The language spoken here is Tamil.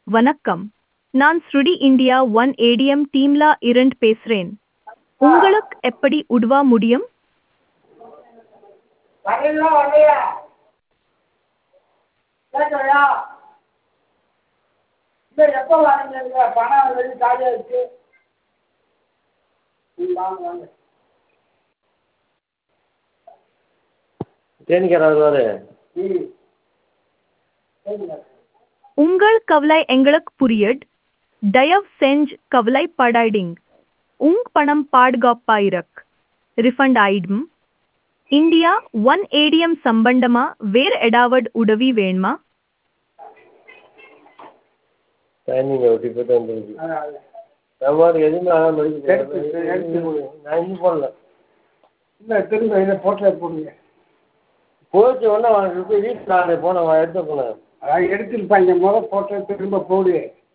வணக்கம் நான் ஸ்ருடி இந்தியா ஒன் ஏடிஎம் டீம்ல இருந்து பேசுறேன் உங்களுக்கு எப்படி உதவ முடியும் வரலையா வரலையா கேட்கலையா இல்லை எப்போ வரீங்க பணம் ரெடி காலியாக இருக்கு ம் வாங்க வாங்க தேனிக்காரர் வருவார் ம் சரிங்க உங்கள் கவலை எங்களுக்கு புரியுது தயவு செஞ்சு கவலைப்படாதீங்க உங்க பணம் பாதுகாப்பா இருக்கு ரிஃபண்ட் ஆயிடும் இந்தியா ஒன் ஏடிஎம் சம்பந்தமா வேற ஏதாவது உதவி வேணுமா டைமிங் ஒட்டி போட்டு வந்துருக்கு அதான் நம்ம எதுவுமே ஆகாம இருக்கு எடுத்து, எடுத்து கொடு. நான் இன்னும் போடல இல்லை திரும்ப இதை போட்டோ போடுங்க போச்சு ஒன்றா வாங்கிட்டு வீட்டில் நான் போனேன் எடுத்து போனேன் அதான் எடுத்துருப்பாங்க முத போட்டோ திரும்ப போடு